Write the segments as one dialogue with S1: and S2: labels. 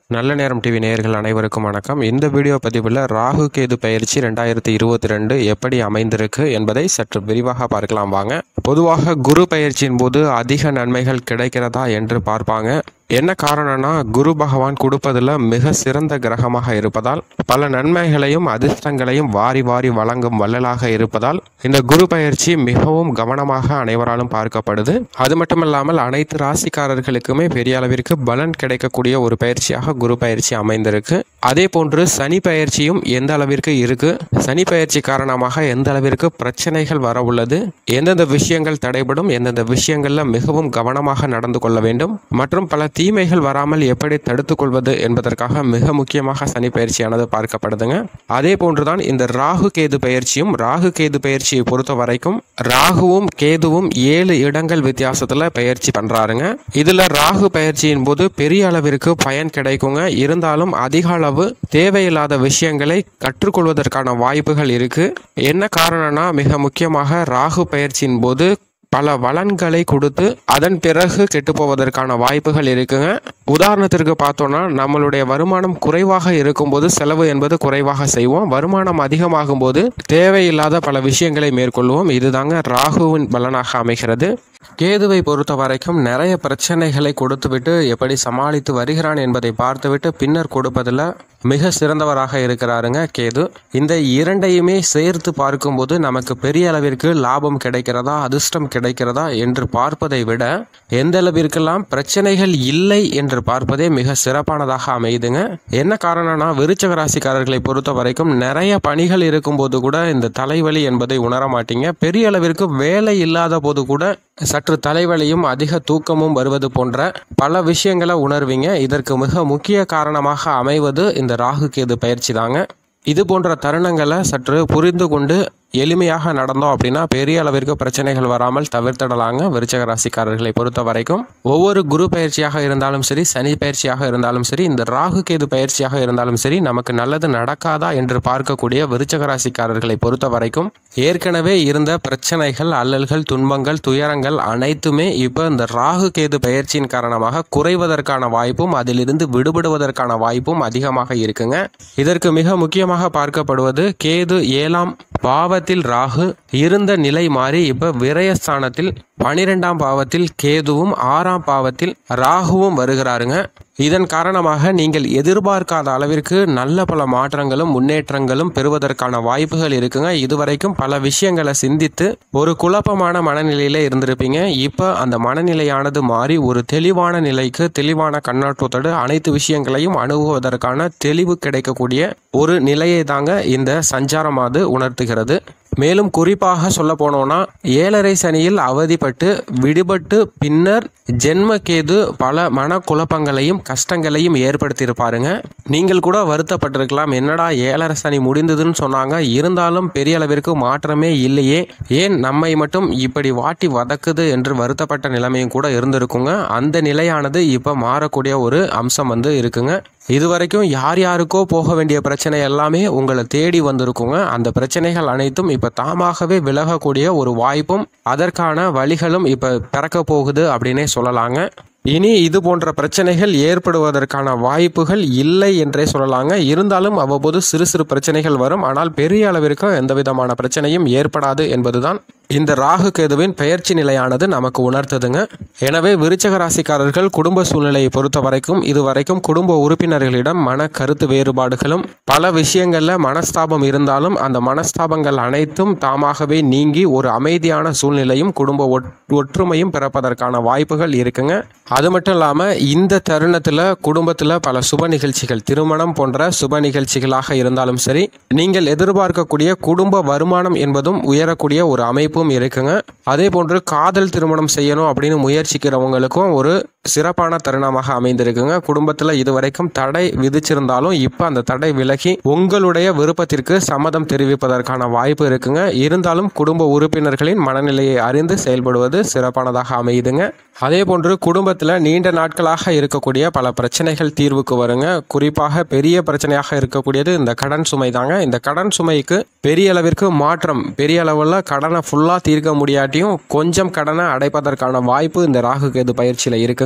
S1: நல்ல நேரம் டிவி நேயர்கள் அனைவருக்கும் வணக்கம் இந்த வீடியோ பதிவில் ராகு கேது பயிற்சி ரெண்டாயிரத்தி இருபத்தி ரெண்டு எப்படி அமைந்திருக்கு என்பதை சற்று விரிவாக பார்க்கலாம் வாங்க பொதுவாக குரு பயிற்சியின் போது அதிக நன்மைகள் கிடைக்கிறதா என்று பார்ப்பாங்க என்ன காரணம்னா குரு பகவான் கொடுப்பதில் மிக சிறந்த கிரகமாக இருப்பதால் பல நன்மைகளையும் அதிர்ஷ்டங்களையும் வாரி வாரி வழங்கும் வள்ளலாக இருப்பதால் இந்த குரு பயிற்சி மிகவும் கவனமாக அனைவராலும் பார்க்கப்படுது அது மட்டுமல்லாமல் அனைத்து ராசிக்காரர்களுக்குமே பெரிய அளவிற்கு பலன் கிடைக்கக்கூடிய ஒரு பயிற்சியாக குரு பயிற்சி அமைந்திருக்கு அதே போன்று சனி பயிற்சியும் எந்த அளவிற்கு இருக்கு சனி பயிற்சி காரணமாக எந்த அளவிற்கு பிரச்சனைகள் வர உள்ளது எந்தெந்த விஷயங்கள் தடைபடும் எந்தெந்த விஷயங்கள்ல மிகவும் கவனமாக நடந்து கொள்ள வேண்டும் மற்றும் பல தீமைகள் வராமல் எப்படி தடுத்துக் கொள்வது என்பதற்காக மிக முக்கியமாக சனி பயிற்சியானது பார்க்கப்படுதுங்க அதே போன்றுதான் இந்த ராகு கேது பயிற்சியும் ராகு கேது பயிற்சியை பொறுத்த வரைக்கும் ராகுவும் கேதுவும் ஏழு இடங்கள் வித்தியாசத்துல பயிற்சி பண்றாருங்க இதுல ராகு பயிற்சியின் போது பெரிய அளவிற்கு பயன் கிடைக்குங்க இருந்தாலும் அதிக அளவு தேவையில்லாத விஷயங்களை கற்றுக்கொள்வதற்கான வாய்ப்புகள் இருக்கு என்ன காரணம்னா மிக முக்கியமாக ராகு பயிற்சியின் போது பல வளன்களை கொடுத்து அதன் பிறகு கெட்டு போவதற்கான வாய்ப்புகள் இருக்குங்க உதாரணத்திற்கு பார்த்தோம்னா நம்மளுடைய வருமானம் குறைவாக இருக்கும்போது செலவு என்பது குறைவாக செய்வோம் வருமானம் அதிகமாகும் போது தேவையில்லாத பல விஷயங்களை மேற்கொள்வோம் இதுதாங்க ராகுவின் பலனாக அமைகிறது கேதுவை பொறுத்த வரைக்கும் நிறைய பிரச்சனைகளை கொடுத்துவிட்டு எப்படி சமாளித்து வருகிறான் என்பதை பார்த்துவிட்டு பின்னர் கொடுப்பதில் மிக சிறந்தவராக இருக்கிறாருங்க கேது இந்த இரண்டையுமே சேர்த்து பார்க்கும்போது நமக்கு பெரிய அளவிற்கு லாபம் கிடைக்கிறதா அதிர்ஷ்டம் கிடைக்கிறதா என்று பார்ப்பதை விட எந்த அளவிற்கெல்லாம் பிரச்சனைகள் இல்லை என்று பார்ப்பதே மிக சிறப்பானதாக அமையுதுங்க என்ன காரணம்னா விருச்சக ராசிக்காரர்களை பொறுத்த வரைக்கும் நிறைய பணிகள் இருக்கும்போது கூட இந்த தலைவலி என்பதை உணர மாட்டீங்க பெரிய அளவிற்கு வேலை இல்லாத போது கூட சற்று தலைவலியும் அதிக தூக்கமும் வருவது போன்ற பல விஷயங்களை உணர்வீங்க இதற்கு மிக முக்கிய காரணமாக அமைவது இந்த ராகு கேது பயிற்சி தாங்க இது போன்ற தருணங்களை சற்று புரிந்து கொண்டு எளிமையாக நடந்தோம் அப்படின்னா பெரிய அளவிற்கு பிரச்சனைகள் வராமல் தவிர்த்திடலாங்க விருச்சக ராசிக்காரர்களை பொறுத்த வரைக்கும் ஒவ்வொரு குரு பயிற்சியாக இருந்தாலும் சரி சனி பயிற்சியாக இருந்தாலும் சரி இந்த ராகு கேது பயிற்சியாக இருந்தாலும் சரி நமக்கு நல்லது நடக்காதா என்று பார்க்கக்கூடிய விருச்சக ராசிக்காரர்களை பொறுத்த வரைக்கும் ஏற்கனவே இருந்த பிரச்சனைகள் அல்லல்கள் துன்பங்கள் துயரங்கள் அனைத்துமே இப்போ இந்த ராகு கேது பயிற்சியின் காரணமாக குறைவதற்கான வாய்ப்பும் அதிலிருந்து விடுபடுவதற்கான வாய்ப்பும் அதிகமாக இருக்குங்க இதற்கு மிக முக்கியமாக பார்க்கப்படுவது கேது ஏழாம் பாவத்தில் ராகு இருந்த நிலை மாறி இப்ப விரயஸ்தானத்தில் பனிரெண்டாம் பாவத்தில் கேதுவும் ஆறாம் பாவத்தில் ராகுவும் வருகிறாருங்க இதன் காரணமாக நீங்கள் எதிர்பார்க்காத அளவிற்கு நல்ல பல மாற்றங்களும் முன்னேற்றங்களும் பெறுவதற்கான வாய்ப்புகள் இருக்குங்க இதுவரைக்கும் பல விஷயங்களை சிந்தித்து ஒரு குழப்பமான மனநிலையில இருந்திருப்பீங்க இப்போ அந்த மனநிலையானது மாறி ஒரு தெளிவான நிலைக்கு தெளிவான கண்ணோட்டத்தோடு அனைத்து விஷயங்களையும் அணுகுவதற்கான தெளிவு கிடைக்கக்கூடிய ஒரு நிலையை தாங்க இந்த சஞ்சாரமாது உணர்த்துகிறது மேலும் குறிப்பாக சொல்ல போனோம்னா ஏழரை சனியில் அவதிப்பட்டு விடுபட்டு பின்னர் ஜென்மகேது பல மனக்குழப்பங்களையும் கஷ்டங்களையும் ஏற்படுத்தியிருப்பாருங்க நீங்கள் கூட வருத்தப்பட்டிருக்கலாம் என்னடா ஏழரை சனி முடிந்ததுன்னு சொன்னாங்க இருந்தாலும் பெரிய அளவிற்கு மாற்றமே இல்லையே ஏன் நம்மை மட்டும் இப்படி வாட்டி வதக்குது என்று வருத்தப்பட்ட நிலைமையும் கூட இருந்திருக்குங்க அந்த நிலையானது இப்போ மாறக்கூடிய ஒரு அம்சம் வந்து இருக்குங்க இதுவரைக்கும் யார் யாருக்கோ போக வேண்டிய பிரச்சனை எல்லாமே உங்களை தேடி வந்திருக்குங்க அந்த பிரச்சனைகள் அனைத்தும் இப்போ தாமாகவே விலகக்கூடிய ஒரு வாய்ப்பும் அதற்கான வழிகளும் இப்போ பிறக்க போகுது அப்படின்னே சொல்லலாங்க இனி இது போன்ற பிரச்சனைகள் ஏற்படுவதற்கான வாய்ப்புகள் இல்லை என்றே சொல்லலாங்க இருந்தாலும் அவ்வப்போது சிறு சிறு பிரச்சனைகள் வரும் ஆனால் பெரிய அளவிற்கு எந்த விதமான பிரச்சனையும் ஏற்படாது என்பதுதான் இந்த ராகு கேதுவின் பெயர்ச்சி நிலையானது நமக்கு உணர்த்துதுங்க எனவே விருச்சக ராசிக்காரர்கள் குடும்ப சூழ்நிலையை பொறுத்த வரைக்கும் இதுவரைக்கும் குடும்ப உறுப்பினர்களிடம் மன கருத்து வேறுபாடுகளும் பல விஷயங்கள்ல மனஸ்தாபம் இருந்தாலும் அந்த மனஸ்தாபங்கள் அனைத்தும் தாமாகவே நீங்கி ஒரு அமைதியான சூழ்நிலையும் குடும்ப ஒட்- ஒற்றுமையும் பிறப்பதற்கான வாய்ப்புகள் இருக்குங்க அது மட்டும் இல்லாமல் இந்த தருணத்தில் குடும்பத்தில் பல சுப நிகழ்ச்சிகள் திருமணம் போன்ற சுப நிகழ்ச்சிகளாக இருந்தாலும் சரி நீங்கள் எதிர்பார்க்கக்கூடிய குடும்ப வருமானம் என்பதும் உயரக்கூடிய ஒரு அமைப்பும் இருக்குங்க அதே போன்று காதல் திருமணம் செய்யணும் அப்படின்னு முயற்சிக்கிறவங்களுக்கும் ஒரு சிறப்பான தருணமாக அமைந்திருக்குங்க குடும்பத்தில் இதுவரைக்கும் தடை விதிச்சிருந்தாலும் இப்போ அந்த தடை விலகி உங்களுடைய விருப்பத்திற்கு சம்மதம் தெரிவிப்பதற்கான வாய்ப்பு இருக்குங்க இருந்தாலும் குடும்ப உறுப்பினர்களின் மனநிலையை அறிந்து செயல்படுவது சிறப்பானதாக அமையுதுங்க அதே போன்று குடும்பத்தில் நீண்ட நாட்களாக இருக்கக்கூடிய பல பிரச்சனைகள் தீர்வுக்கு வருங்க குறிப்பாக பெரிய பிரச்சனையாக இருக்கக்கூடியது இந்த கடன் சுமை தாங்க இந்த கடன் சுமைக்கு பெரிய அளவிற்கு மாற்றம் பெரிய அளவில் கடனை ஃபுல்லாக தீர்க்க முடியாட்டியும் கொஞ்சம் கடனை அடைப்பதற்கான வாய்ப்பு இந்த ராகு கேது பயிற்சியில் இருக்குங்க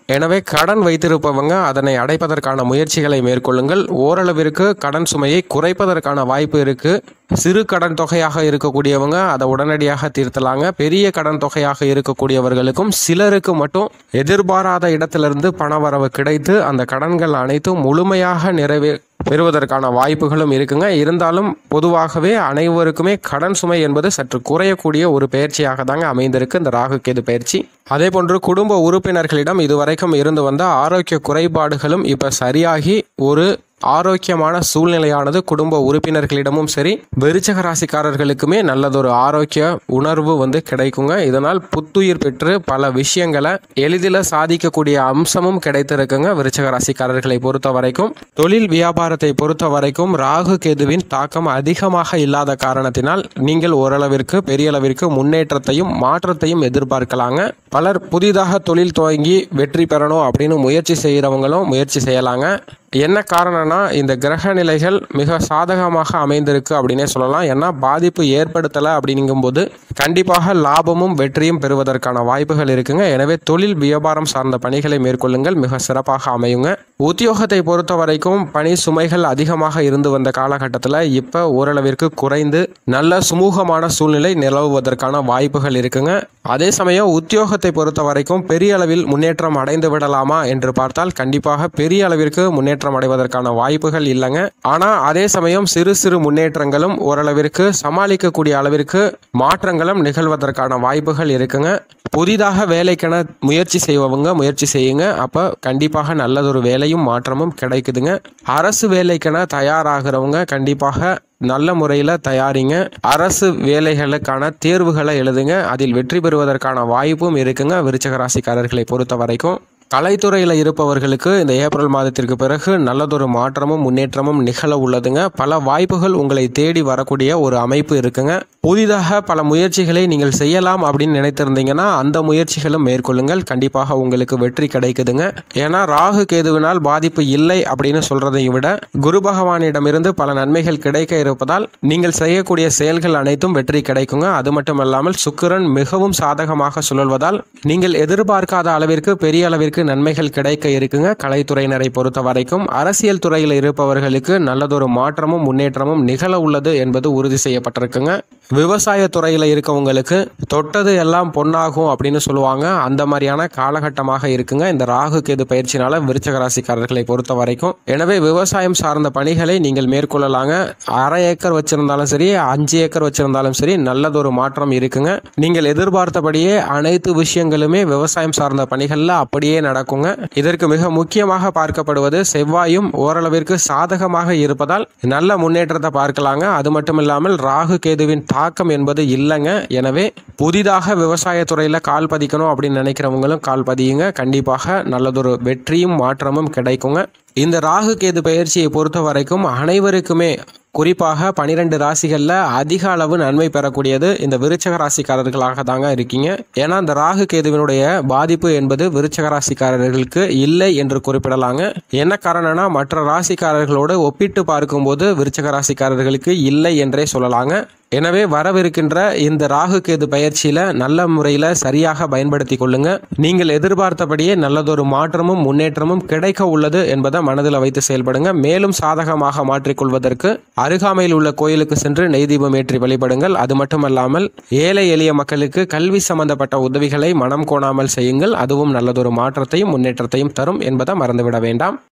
S1: எனவே கடன் வைத்திருப்பவங்க அதனை அடைப்பதற்கான முயற்சிகளை மேற்கொள்ளுங்கள் ஓரளவிற்கு கடன் சுமையை குறைப்பதற்கான வாய்ப்பு இருக்கு சிறு கடன் தொகையாக இருக்கக்கூடியவங்க அதை உடனடியாக தீர்த்தலாங்க பெரிய கடன் தொகையாக இருக்கக்கூடியவர்களுக்கும் சிலருக்கு மட்டும் எதிர்பாராத இடத்திலிருந்து பணவரவு கிடைத்து அந்த கடன்கள் அனைத்தும் முழுமையாக நிறைவே பெறுவதற்கான வாய்ப்புகளும் இருக்குங்க இருந்தாலும் பொதுவாகவே அனைவருக்குமே கடன் சுமை என்பது சற்று குறையக்கூடிய ஒரு பயிற்சியாக தாங்க அமைந்திருக்கு இந்த ராகு கேது பயிற்சி அதே போன்று குடும்ப உறுப்பினர்களிடம் இதுவரைக்கும் இருந்து வந்த ஆரோக்கிய குறைபாடுகளும் இப்ப சரியாகி ஒரு ஆரோக்கியமான சூழ்நிலையானது குடும்ப உறுப்பினர்களிடமும் சரி விருச்சக ராசிக்காரர்களுக்குமே நல்லதொரு ஆரோக்கிய உணர்வு வந்து கிடைக்குங்க இதனால் புத்துயிர் பெற்று பல விஷயங்களை எளிதில் சாதிக்கக்கூடிய அம்சமும் கிடைத்திருக்குங்க விருச்சக ராசிக்காரர்களை பொறுத்த வரைக்கும் தொழில் வியாபாரத்தை பொறுத்த வரைக்கும் ராகு கேதுவின் தாக்கம் அதிகமாக இல்லாத காரணத்தினால் நீங்கள் ஓரளவிற்கு பெரிய அளவிற்கு முன்னேற்றத்தையும் மாற்றத்தையும் எதிர்பார்க்கலாங்க பலர் புதிதாக தொழில் துவங்கி வெற்றி பெறணும் அப்படின்னு முயற்சி செய்கிறவங்களும் முயற்சி செய்யலாங்க என்ன காரணம்னா இந்த கிரக நிலைகள் மிக சாதகமாக அமைந்திருக்கு அப்படின்னே சொல்லலாம் ஏன்னா பாதிப்பு ஏற்படுத்தலை அப்படிங்கும்போது கண்டிப்பாக லாபமும் வெற்றியும் பெறுவதற்கான வாய்ப்புகள் இருக்குங்க எனவே தொழில் வியாபாரம் சார்ந்த பணிகளை மேற்கொள்ளுங்கள் மிக சிறப்பாக அமையுங்க உத்தியோகத்தை பொறுத்த வரைக்கும் பணி சுமைகள் அதிகமாக இருந்து வந்த காலகட்டத்தில் இப்போ ஓரளவிற்கு குறைந்து நல்ல சுமூகமான சூழ்நிலை நிலவுவதற்கான வாய்ப்புகள் இருக்குங்க அதே சமயம் உத்தியோகத்தை பொறுத்த வரைக்கும் பெரிய அளவில் முன்னேற்றம் அடைந்து விடலாமா என்று பார்த்தால் கண்டிப்பாக பெரிய அளவிற்கு முன்னேற்றம் அடைவதற்கான வாய்ப்புகள் இல்லைங்க ஆனால் அதே சமயம் சிறு சிறு முன்னேற்றங்களும் ஓரளவிற்கு சமாளிக்கக்கூடிய அளவிற்கு மாற்றங்களும் நிகழ்வதற்கான வாய்ப்புகள் இருக்குங்க புதிதாக வேலைக்கென முயற்சி செய்வவங்க முயற்சி செய்யுங்க அப்போ கண்டிப்பாக நல்லதொரு வேலையும் மாற்றமும் கிடைக்குதுங்க அரசு வேலைக்கென தயாராகிறவங்க கண்டிப்பாக நல்ல முறையில் தயாரிங்க அரசு வேலைகளுக்கான தேர்வுகளை எழுதுங்க அதில் வெற்றி பெறுவதற்கான வாய்ப்பும் இருக்குங்க விருச்சக ராசிக்காரர்களை பொறுத்த வரைக்கும் கலைத்துறையில் இருப்பவர்களுக்கு இந்த ஏப்ரல் மாதத்திற்கு பிறகு நல்லதொரு மாற்றமும் முன்னேற்றமும் நிகழ உள்ளதுங்க பல வாய்ப்புகள் உங்களை தேடி வரக்கூடிய ஒரு அமைப்பு இருக்குங்க புதிதாக பல முயற்சிகளை நீங்கள் செய்யலாம் அப்படின்னு நினைத்திருந்தீங்கன்னா அந்த முயற்சிகளும் மேற்கொள்ளுங்கள் கண்டிப்பாக உங்களுக்கு வெற்றி கிடைக்குதுங்க ஏன்னா ராகு கேதுவினால் பாதிப்பு இல்லை அப்படின்னு சொல்றதை விட குரு பகவானிடமிருந்து பல நன்மைகள் கிடைக்க இருப்பதால் நீங்கள் செய்யக்கூடிய செயல்கள் அனைத்தும் வெற்றி கிடைக்குங்க அது மட்டுமல்லாமல் சுக்கிரன் மிகவும் சாதகமாக சுழல்வதால் நீங்கள் எதிர்பார்க்காத அளவிற்கு பெரிய அளவிற்கு நன்மைகள் கிடைக்க இருக்குங்க கலைத்துறையினரை பொறுத்த வரைக்கும் அரசியல் துறையில் இருப்பவர்களுக்கு நல்லதொரு மாற்றமும் முன்னேற்றமும் நிகழ உள்ளது என்பது உறுதி செய்யப்பட்டிருக்குங்க விவசாய துறையில் இருக்கவங்களுக்கு தொட்டது எல்லாம் பொன்னாகும் அப்படின்னு சொல்லுவாங்க அந்த மாதிரியான காலகட்டமாக இருக்குங்க இந்த ராகு கேது பயிற்சினால விருச்சக ராசிக்காரர்களை பொறுத்த வரைக்கும் எனவே விவசாயம் சார்ந்த பணிகளை நீங்கள் மேற்கொள்ளலாங்க அரை ஏக்கர் வச்சிருந்தாலும் சரி அஞ்சு ஏக்கர் வச்சிருந்தாலும் சரி நல்லதொரு மாற்றம் இருக்குங்க நீங்கள் எதிர்பார்த்தபடியே அனைத்து விஷயங்களுமே விவசாயம் சார்ந்த பணிகளில் அப்படியே நடக்குங்க இதற்கு மிக முக்கியமாக பார்க்கப்படுவது செவ்வாயும் ஓரளவிற்கு சாதகமாக இருப்பதால் நல்ல முன்னேற்றத்தை பார்க்கலாங்க அது மட்டும் இல்லாமல் ராகு கேதுவின் தாக்கம் என்பது இல்லைங்க எனவே புதிதாக விவசாயத்துறையில் கால் பதிக்கணும் அப்படின்னு நினைக்கிறவங்களும் கால் பதியுங்க கண்டிப்பாக நல்லதொரு வெற்றியும் மாற்றமும் கிடைக்குங்க இந்த ராகு கேது பயிற்சியை பொறுத்த வரைக்கும் அனைவருக்குமே குறிப்பாக பனிரெண்டு ராசிகளில் அதிக அளவு நன்மை பெறக்கூடியது இந்த விருச்சக ராசிக்காரர்களாக தாங்க இருக்கீங்க ஏன்னா இந்த ராகு கேதுவினுடைய பாதிப்பு என்பது விருச்சக ராசிக்காரர்களுக்கு இல்லை என்று குறிப்பிடலாங்க என்ன காரணம்னா மற்ற ராசிக்காரர்களோடு ஒப்பிட்டு பார்க்கும்போது விருச்சக ராசிக்காரர்களுக்கு இல்லை என்றே சொல்லலாங்க எனவே வரவிருக்கின்ற இந்த ராகு கேது பயிற்சியில நல்ல முறையில் சரியாக பயன்படுத்தி கொள்ளுங்க நீங்கள் எதிர்பார்த்தபடியே நல்லதொரு மாற்றமும் முன்னேற்றமும் கிடைக்க உள்ளது என்பதை மனதில் வைத்து செயல்படுங்க மேலும் சாதகமாக மாற்றிக்கொள்வதற்கு அருகாமையில் உள்ள கோயிலுக்கு சென்று நெய் தீபம் ஏற்றி வழிபடுங்கள் அது மட்டுமல்லாமல் ஏழை எளிய மக்களுக்கு கல்வி சம்பந்தப்பட்ட உதவிகளை மனம் கோணாமல் செய்யுங்கள் அதுவும் நல்லதொரு மாற்றத்தையும் முன்னேற்றத்தையும் தரும் என்பதை மறந்துவிட வேண்டாம்